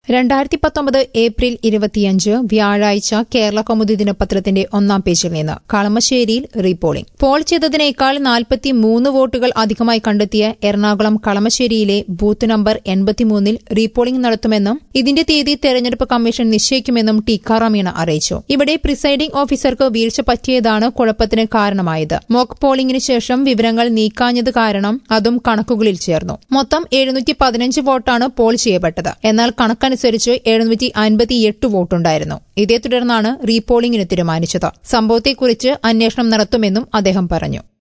രണ്ടായിരത്തി പത്തൊമ്പത് ഏപ്രിൽ ഇരുപത്തിയഞ്ച് വ്യാഴാഴ്ച കേരള കൗമുദി ദിനപത്രത്തിന്റെ ഒന്നാം പേജിൽ നിന്ന് കളമശ്ശേരിയിൽ റീപോളിംഗ് പോൾ ചെയ്തതിനേക്കാൾ നാൽപ്പത്തി മൂന്ന് വോട്ടുകൾ അധികമായി കണ്ടെത്തിയ എറണാകുളം കളമശ്ശേരിയിലെ ബൂത്ത് നമ്പർ എൺപത്തിമൂന്നിൽ റീപോളിംഗ് നടത്തുമെന്നും ഇതിന്റെ തീയതി തെരഞ്ഞെടുപ്പ് കമ്മീഷൻ നിശ്ചയിക്കുമെന്നും ടിക്കാറാം മീണ അറിയിച്ചു ഇവിടെ പ്രിസൈഡിംഗ് ഓഫീസർക്ക് വീഴ്ച പറ്റിയതാണ് കുഴപ്പത്തിന് കാരണമായത് മോക്ക് പോളിംഗിന് ശേഷം വിവരങ്ങൾ നീക്കാഞ്ഞത് കാരണം അതും കണക്കുകളിൽ ചേർന്നു മൊത്തം എഴുന്നൂറ്റി പതിനഞ്ച് വോട്ടാണ് പോൾ ചെയ്യപ്പെട്ടത് എന്നാൽ കണക്കനുസരിച്ച് എഴുന്നൂറ്റി അൻപത്തിയെട്ട് വോട്ടുണ്ടായിരുന്നു ഇതേ തുടർന്നാണ് റീപോളിംഗിന് തീരുമാനിച്ചത് സംഭവത്തെക്കുറിച്ച് അന്വേഷണം നടത്തുമെന്നും അദ്ദേഹം പറഞ്ഞു